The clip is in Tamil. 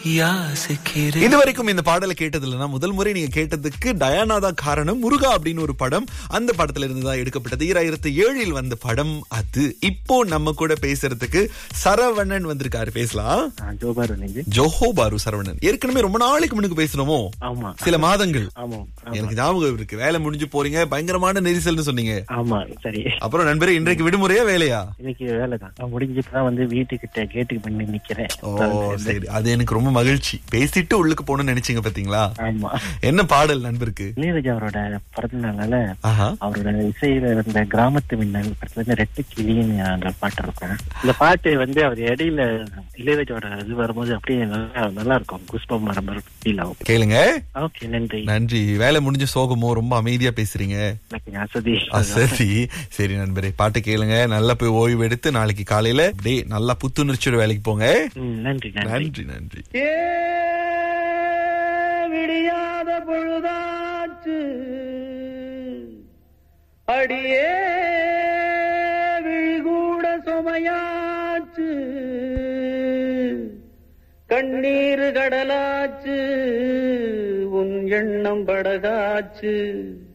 யாசிக்கிறேன் இதுவரைக்கும் இந்த பாடலை கேட்டது இல்லைன்னா முதல் முறை நீங்க கேட்டதுக்கு டயானா தான் காரணம் முருகா அப்படின்னு ஒரு படம் அந்த படத்துல இருந்து தான் எடுக்கப்பட்டது ஈராயிரத்தி ஏழில் வந்த படம் அது இப்போ நம்ம கூட பேசுறதுக்கு சரவணன் வந்திருக்காரு பேசலாம் ஜோபார் நீங்க ஜோஹோ பாரு சரவணன் ஏற்கனவே ரொம்ப நாளைக்கு முன்னுக்கு பேசணுமோ ஆமா சில மாதங்கள் ஆமா எனக்கு ஞாபகம் இருக்கு வேலை முடிஞ்சு போறீங்க பயங்கரமான நெரிசல்னு சொன்னீங்க ஆமா சரி அப்புறம் நண்பரே இன்றைக்கு விடுமுறையா வேலையா இன்னைக்கு வேலை தான் முடிஞ்சுதான் வந்து வீட்டுக்கிட்ட கேட்டுக்கு பண்ணி நிக்கிறேன் ஓ சரி அது எனக்கு ரொம்ப மகிழ்ச்சி பேசிட்டு உள்ளுக்கு போகணும்னு நினைச்சீங்க பாத்தீங்களா ஆமா என்ன பாடல் நண்பருக்கு இளையராஜா அவரோட பிறந்த நாளால ஆஹா அவரோட இசையில இருந்த கிராமத்து மின்னல் படத்துல இருந்து ரெட்டு கிளின்னு அந்த பாட்டு இருக்கும் இந்த பாட்டு வந்து அவர் இடையில இளையராஜாவோட இது வரும்போது அப்படியே நல்லா நல்லா இருக்கும் குஷ்பம் மரம் ஃபீல் ஆகும் கேளுங்க ஓகே நன்றி நன்றி வேலை முடிஞ்ச சோகமோ ரொம்ப அமைதியா பேசுறீங்க எனக்கு அசதி ஆ, சரி சரி நண்பரே பாட்டு கேளுங்க நல்லா போய் ஓய்வு எடுத்து நாளைக்கு காலையில டே நல்லா புத்துணர்ச்சியோட வேலைக்கு போங்க ம், நன்றி நன்றி நன்றி நன்றி விடியாத பொழுதாச்சு அடியே விழிகூட சுமையாச்சு கண்ணீர் கடலாச்சு உன் எண்ணம் படகாச்சு